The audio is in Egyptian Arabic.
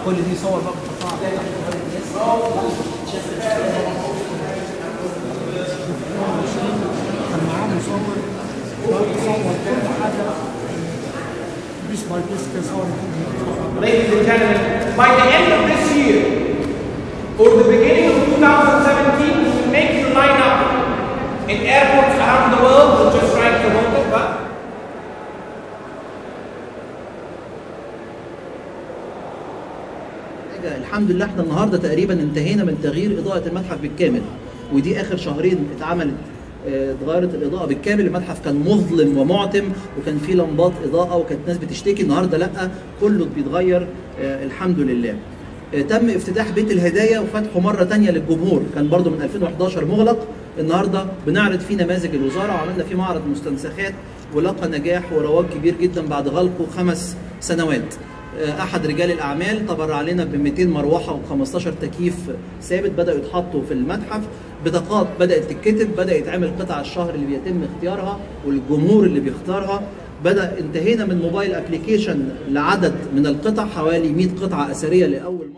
كل دي صور بقى بتحطها على كان معاه مصور صور كل حاجه بيس باي بيس كان صور Ladies and gentlemen, by the end of this year or the beginning of 2017, we will make you line up in airports around the world with just right to hold it, but حاجة الحمد لله احنا النهارده تقريبا انتهينا من تغيير اضاءه المتحف بالكامل ودي اخر شهرين اتعملت اه، اتغيرت الاضاءه بالكامل المتحف كان مظلم ومعتم وكان فيه لمبات اضاءه وكانت ناس بتشتكي النهارده لا كله بيتغير اه، الحمد لله اه، تم افتتاح بيت الهدايا وفتحه مره تانية للجمهور كان برضو من 2011 مغلق النهارده بنعرض فيه نماذج الوزاره وعملنا فيه معرض مستنسخات ولقى نجاح ورواج كبير جدا بعد غلقه خمس سنوات احد رجال الاعمال تبرع لنا ب 200 مروحه و15 تكييف ثابت بداوا يتحطوا في المتحف بطاقات بدات تتكتب بدا يتعمل قطع الشهر اللي بيتم اختيارها والجمهور اللي بيختارها بدا انتهينا من موبايل ابلكيشن لعدد من القطع حوالي 100 قطعه اثريه لاول مره